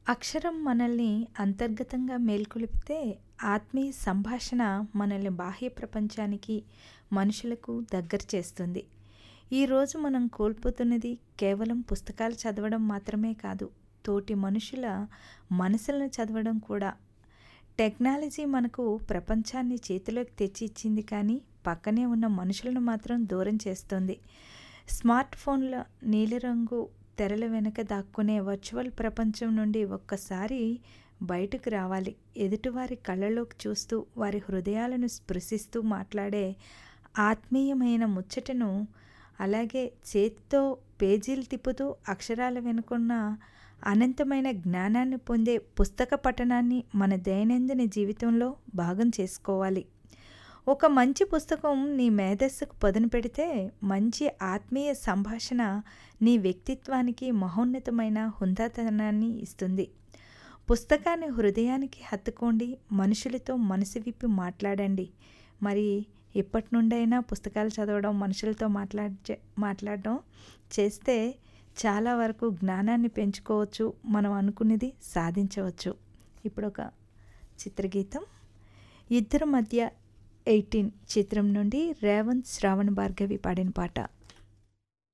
అక్షరం మనల్ని అంతర్గతంగా మేల్కొలిపితే ఆత్మీయ సంభాషణ మనల్ని బాహ్య ప్రపంచానికి మనుషులకు దగ్గర చేస్తుంది ఈరోజు మనం కోల్పోతున్నది కేవలం పుస్తకాలు చదవడం మాత్రమే కాదు తోటి మనుషుల మనసులను చదవడం కూడా టెక్నాలజీ మనకు ప్రపంచాన్ని చేతిలోకి తెచ్చి ఇచ్చింది కానీ పక్కనే ఉన్న మనుషులను మాత్రం దూరం చేస్తుంది స్మార్ట్ ఫోన్ల నీలిరంగు తెరల వెనుక దాక్కునే వర్చువల్ ప్రపంచం నుండి ఒక్కసారి బయటకు రావాలి ఎదుటివారి కళ్ళలోకి చూస్తూ వారి హృదయాలను స్పృశిస్తూ మాట్లాడే ఆత్మీయమైన ముచ్చటను అలాగే చేతితో పేజీలు తిప్పుతూ అక్షరాల వెనుకున్న అనంతమైన జ్ఞానాన్ని పొందే పుస్తక పఠనాన్ని మన దైనందిన జీవితంలో భాగం చేసుకోవాలి ఒక మంచి పుస్తకం నీ మేధస్సుకు పదును పెడితే మంచి ఆత్మీయ సంభాషణ నీ వ్యక్తిత్వానికి మహోన్నతమైన హుందాతనాన్ని ఇస్తుంది పుస్తకాన్ని హృదయానికి హత్తుకోండి మనుషులతో మనసు విప్పి మాట్లాడండి మరి ఇప్పటి నుండైనా పుస్తకాలు చదవడం మనుషులతో మాట్లాడే మాట్లాడడం చేస్తే చాలా వరకు జ్ఞానాన్ని పెంచుకోవచ్చు మనం అనుకున్నది సాధించవచ్చు ఇప్పుడు ఒక చిత్రగీతం ఇద్దరి మధ్య ఎయిటీన్ చిత్రం నుండి రేవంత్ శ్రావణ్ భార్గవి పాడిన పాట